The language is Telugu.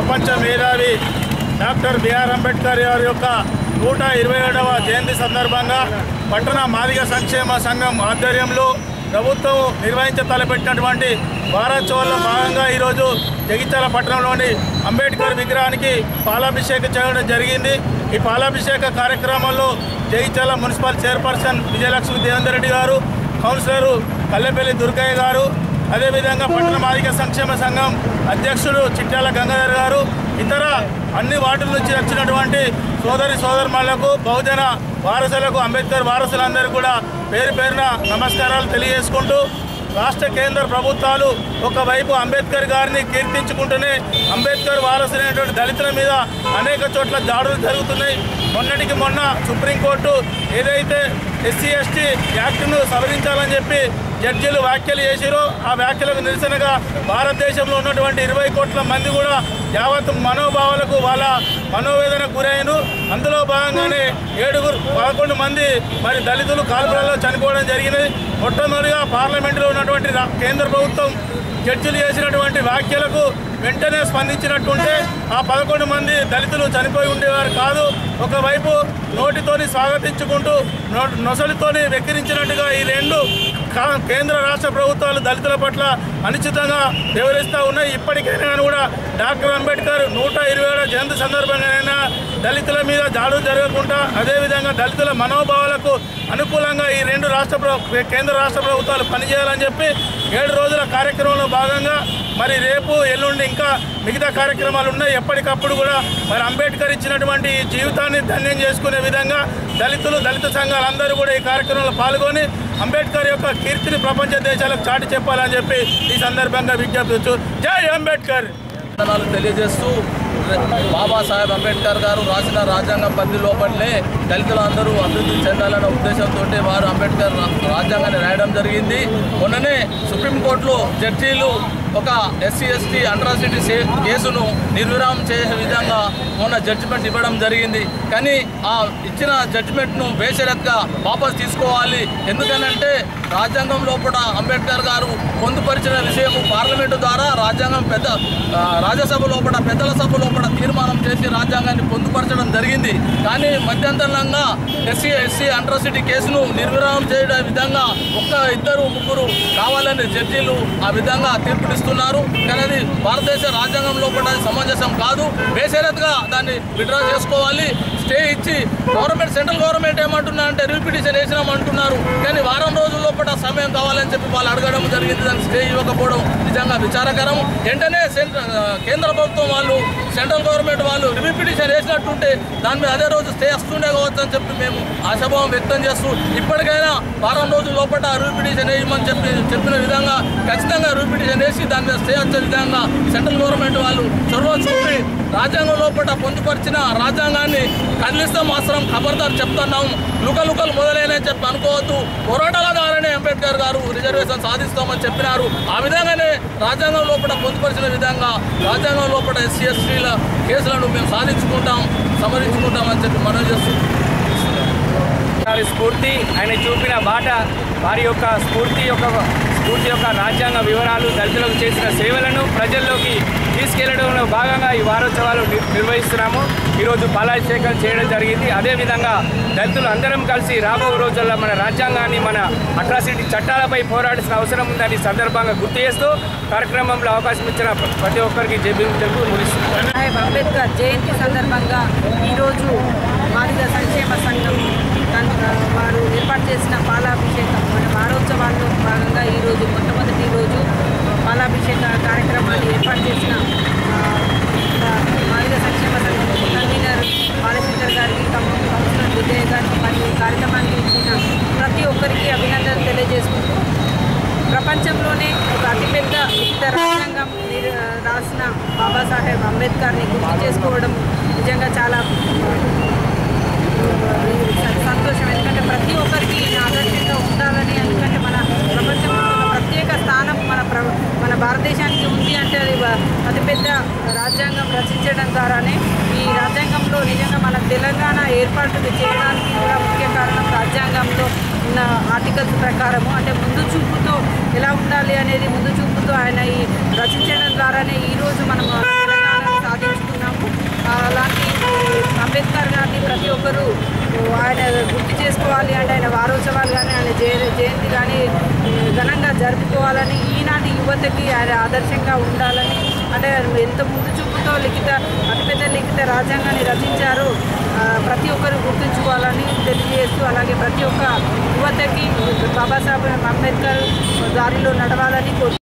ప్రపంచ మేధావి డాక్టర్ బిఆర్ అంబేద్కర్ గారి యొక్క నూట ఇరవై ఏడవ జయంతి సందర్భంగా పట్టణ మాదిగ సంక్షేమ సంఘం ఆధ్వర్యంలో ప్రభుత్వం నిర్వహించ తలపెట్టినటువంటి వారోత్సవాల్లో భాగంగా ఈరోజు జగిత్యాల పట్టణంలోని అంబేద్కర్ విగ్రహానికి పాలాభిషేకం చేయడం జరిగింది ఈ పాలాభిషేక కార్యక్రమంలో Jagtial municipal chairperson Vijayalakshmi Devender Reddy garu councillor Kallepalli Durgaiah గారు అదేవిధంగా పట్టణ మాదిక సంక్షేమ సంఘం అధ్యక్షుడు చిట్యాల గంగాధర్ గారు ఇతర అన్ని వార్డుల నుంచి వచ్చినటువంటి సోదరి సోదరులకు బహుజన వారసులకు అంబేద్కర్ వారసులందరూ కూడా పేరు పేరున నమస్కారాలు తెలియజేసుకుంటూ రాష్ట్ర కేంద్ర ప్రభుత్వాలు ఒకవైపు అంబేద్కర్ గారిని కీర్తించుకుంటూనే అంబేద్కర్ వారసులైనటువంటి దళితుల మీద అనేక చోట్ల దాడులు జరుగుతున్నాయి మొన్నటికి మొన్న సుప్రీంకోర్టు ఏదైతే ఎస్సీ ఎస్టీ యాక్ట్ను సవరించాలని చెప్పి జడ్జీలు వ్యాఖ్యలు చేసిరో ఆ వ్యాఖ్యలకు నిరసనగా భారతదేశంలో ఉన్నటువంటి ఇరవై కోట్ల మంది కూడా యావత్ మనోభావాలకు వాళ్ళ మనోవేదన గురైన అందులో భాగంగానే ఏడుగురు పదకొండు మంది మరి దళితులు కాల్పులలో చనిపోవడం జరిగినది మొట్టమొదటిగా పార్లమెంటులో ఉన్నటువంటి రా- కేంద్ర ప్రభుత్వం జడ్జిలు చేసినటువంటి వ్యాఖ్యలకు వెంటనే స్పందించినట్టుంటే ఆ పదకొండు మంది దళితులు చనిపోయి ఉండేవారు కాదు ఒకవైపు నోటితోని స్వాగతించుకుంటూ నో- నొసలితోని వెక్కిరించినట్టుగా ఈ రెండు కా- కేంద్ర రాష్ట్ర ప్రభుత్వాలు దళితుల పట్ల అనిశ్చితంగా వివరిస్తూ ఉన్నాయి ఇప్పటికైనా కూడా డాక్టర్ అంబేద్కర్ నూట ఇరవై ఏడవ జయంతి సందర్భంగానైనా దళితుల మీద దాడులు జరగకుండా అదేవిధంగా దళితుల మనోభావాలకు అనుకూలంగా ఈ రెండు రాష్ట్ర ప్ర- కేంద్ర రాష్ట్ర ప్రభుత్వాలు పనిచేయాలని చెప్పి ఏడు రోజుల కార్యక్రమంలో భాగంగా మరి రేపు ఎల్లుండి ఇంకా మిగతా కార్యక్రమాలు ఉన్నాయి ఎప్పటికప్పుడు కూడా మరి అంబేద్కర్ ఇచ్చినటువంటి ఈ జీవితాన్ని ధన్యం చేసుకునే విధంగా దళితులు దళిత సంఘాలందరూ కూడా ఈ కార్యక్రమంలో పాల్గొని అంబేద్కర్ యొక్క కీర్తిని ప్రపంచ దేశాలకు చాటి చెప్పాలని చెప్పి ఈ సందర్భంగా విజ్ఞప్తి జై అంబేద్కర్ వందనాలు తెలియజేస్తూ బాబాసాహెబ్ అంబేద్కర్ గారు రాసిన రాజ్యాంగం పద్ధతి లోపలనే దళితులందరూ అభివృద్ధి చెందాలన్న ఉద్దేశంతో వారు అంబేద్కర్ రా- రాజ్యాంగాన్ని రాయడం జరిగింది మొన్ననే సుప్రీంకోర్టులో జడ్జీలు ఒక ఎస్సీ ఎస్టీ అట్రాసిటీ కేసును నిర్విరామం చేసే విధంగా మొన్న జడ్జిమెంట్ ఇవ్వడం జరిగింది కానీ ఆ ఇచ్చిన జడ్జిమెంట్ను బేషరత్గా వాపస్ తీసుకోవాలి ఎందుకనంటే రాజ్యాంగం లోపల అంబేద్కర్ గారు పొందుపరిచిన విషయం పార్లమెంటు ద్వారా రాజ్యాంగం పెద్ద ఆ, రాజ్యసభ లోపల పెద్దల సభ లోపల తీర్మానం చేసి రాజ్యాంగాన్ని పొందుపరచడం జరిగింది కానీ మధ్యంతరంగా ఎస్సీ ఎస్సీ అట్రాసిటీ కేసును నిర్విరామం చేయడం విధంగా ఒక్క ఇద్దరు ముగ్గురు కావాలని జడ్జీలు ఆ విధంగా తీర్పునిస్తున్నారు కానీ అది భారతదేశ రాజ్యాంగం లోపల అది సమంజసం కాదు బేషరత్గా దాన్ని విడ్రా చేసుకోవాలి స్టే ఇచ్చి గవర్నమెంట్ సెంట్రల్ గవర్నమెంట్ ఏమంటున్నా అంటే రిపిటిషన్ వేసినామంటున్నారు కానీ వారం రోజుల లోపల సమయం కావాలని చెప్పి వాళ్ళు అడగడం జరిగింది దానికి స్టే ఇవ్వకపోవడం నిజంగా విచారకరం వెంటనే సెంట్ర- ఆ, కేంద్ర ప్రభుత్వం వాళ్ళు సెంట్రల్ గవర్నమెంట్ వాళ్ళు రివ్యూ పిటిషన్ వేసినట్టుంటే దాని మీద అదే రోజు స్టే వస్తుండే కావచ్చు అని చెప్పి మేము ఆశాభావం వ్యక్తం చేస్తూ ఇప్పటికైనా వారం రోజుల లోపల రివ్యూ పిటిషన్ వేయమని చెప్పి చెప్పిన విధంగా ఖచ్చితంగా రివ్యూ పిటిషన్ వేసి దాని మీద స్టే వచ్చే విధంగా సెంట్రల్ గవర్నమెంట్ వాళ్ళు చొరవ చూపి రాజ్యాంగం లోపల పొందుపరిచిన రాజ్యాంగాన్ని కదిలిస్తాం మాత్రం ఖబర్దార్ చెప్తున్నాం లుకలుకలు మొదలైనని చెప్పి అనుకోవద్దు పోరాటాల ద్వారానే అంబేద్కర్ గారు రిజర్వేషన్ సాధిస్తామని చెప్పినారు ఆ విధంగానే రాజ్యాంగం లోపల పొందుపరిచిన విధంగా రాజ్యాంగం లోపల ఎస్సీ ఎస్టీల కేసులను మేము సాధించుకుంటాం సమరించుకుంటామని చెప్పి మనం చేస్తూ గారి స్ఫూర్తి ఆయన చూపిన బాట వారి యొక్క స్ఫూర్తి యొక్క స్ఫూర్తి యొక్క రాజ్యాంగ వివరాలు దళితులకు చేసిన సేవలను ప్రజల్లోకి తీసుకెళ్లడంలో భాగంగా ఈ వారోత్సవాలు ని- నిర్వహిస్తున్నాము ఈరోజు పాలాభిషేకం చేయడం జరిగింది అదేవిధంగా దళితులు అందరం కలిసి రాబో రోజుల్లో మన రాజ్యాంగాన్ని మన అట్రాసిటీ చట్టాలపై పోరాడాల్సిన అవసరం ఉందని ఈ సందర్భంగా గుర్తు చేస్తూ కార్యక్రమంలో అవకాశం ఇచ్చిన ప్రతి ఒక్కరికి జేబీ తెలుగు ముగిస్తున్నాను సాహెబ్ అంబేద్కర్ జయంతి సందర్భంగా ఈరోజు మాదిగ సంక్షేమ సంఘం తన్- వారు ఏర్పాటు చేసిన పాలాభిషేకం మన వారోత్సవాల్లో భాగంగా ఈరోజు మొట్టమొదటి రోజు పాలాభిషేక కార్యక్రమాన్ని ఏర్పాటు చేసిన ఆ, ఆ, మాదిగ సంక్షేమ సంఘం కన్వీనర్ బాలశంకర్ గారికి ఖమ్మం కౌన్సిలర్ విజయ్ గారికి మరియు ఈ కార్యక్రమానికి ఇచ్చిన ప్రతి ఒక్కరికి అభినందనలు తెలియజేసుకుంటూ ప్రపంచంలోనే ఒక అతిపెద్ద లిఖిత రాజ్యాంగం నిర్- రాసిన బాబాసాహెబ్ అంబేద్కర్ని గుర్తు చేసుకోవడం నిజంగా చాలా స- సంతోషం ఎందుకంటే ప్రతి ఒక్కరికి ఈయన ఆదర్శంగా ఉండాలని ఎందుకంటే మన ప్రపంచంలో ఒక ప్రత్యేక స్థానం మన ప్ర మన భారతదేశానికి ఉంది అంటే అది వ- అతిపెద్ద రాజ్యాంగం రచించడం ద్వారానే ఈ రాజ్యాంగంలో నిజంగా మన తెలంగాణ ఏర్పాటు చేయడానికి కూడా ముఖ్య కారణం రాజ్యాంగంలో ఉన్న ఆర్టికల్స్ ప్రకారము అంటే ముందు చూపుతో ఎలా ఉండాలి అనేది ముందు చూపుతో ఆయన ఈ రచించడం ద్వారానే ఈరోజు మనం తెలంగాణను సాధించుకున్నాం ఒక్కరు ఆయన గుర్తు చేసుకోవాలి అంటే ఆయన వారోత్సవాలు కానీ ఆయన జయ జయంతి కానీ ఘనంగా జరుపుకోవాలని ఈనాటి యువతకి ఆయన ఆదర్శంగా ఉండాలని అంటే ఎంత ముందు చూపుతో లిఖిత అతిపెద్ద లిఖిత రాజ్యాంగాన్ని రచించారో ఆ, ప్రతి ఒక్కరు గుర్తుంచుకోవాలని తెలియజేస్తూ అలాగే ప్రతి ఒక్క యువతకి బాబాసాహెబ్ అంబేద్కర్ దారిలో నడవాలని కోరు